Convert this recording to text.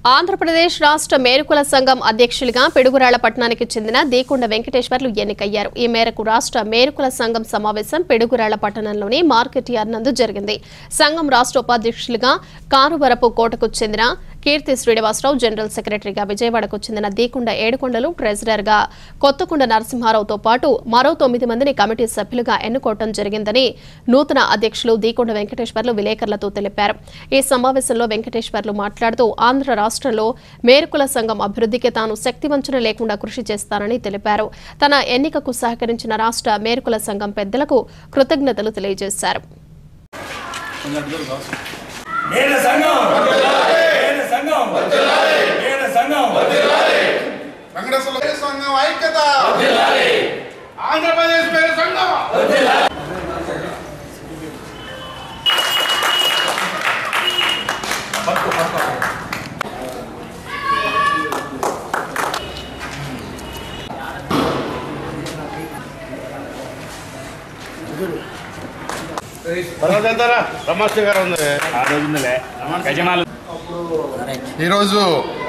ఆంధ్రప్రదేశ్ రాష్ట్ర మేరుకుల సంఘం అధ్యక్షులుగా పిడుగురాళ్ల పట్టణానికి చెందిన దేకొండ వెంకటేశ్వర్లు ఎన్నికయ్యారు ఈ మేరకు రాష్ట్ర మేరుకుల సంఘం సమావేశం పిడుగురాళ్ల పట్టణంలోని మార్కెట్ యార్డ్ నందు జరిగింది సంఘం రాష్ట్ర ఉపాధ్యక్షులుగా కారువరపు కోటకు చెందిన కీర్తి శ్రీనివాసరావు జనరల్ సెక్రటరీగా విజయవాడకు చెందిన దీకొండ ఏడుకొండలు ట్రెజరర్ గా కొత్తకొండ నరసింహారావుతో పాటు మరో తొమ్మిది మందిని కమిటీ సభ్యులుగా ఎన్నుకోవడం జరిగిందని నూతన అధ్యక్షులు దీకొండ వెంకటేశ్వర్లు విలేకరులతో తెలిపారు ఈ సమావేశంలో వెంకటేశ్వర్లు మాట్లాడుతూ ఆంధ్ర రాష్ట్రంలో మేరుకుల సంఘం అభివృద్ధికి తాను శక్తివంచన లేకుండా కృషి చేస్తానని తెలిపారు తన ఎన్నికకు సహకరించిన రాష్ట్ర మేరుకుల సంఘం పెద్దలకు కృతజ్ఞతలు తెలియజేశారు నేల సంఘం నేల సంఘం నేల సంఘం వెంకటేశ్వర పేరు సంఘం ఐక్యత ఆంధ్రప్రదేశ్ పేరు సంఘం ఆ రోజులే గజమాలు ఈరోజు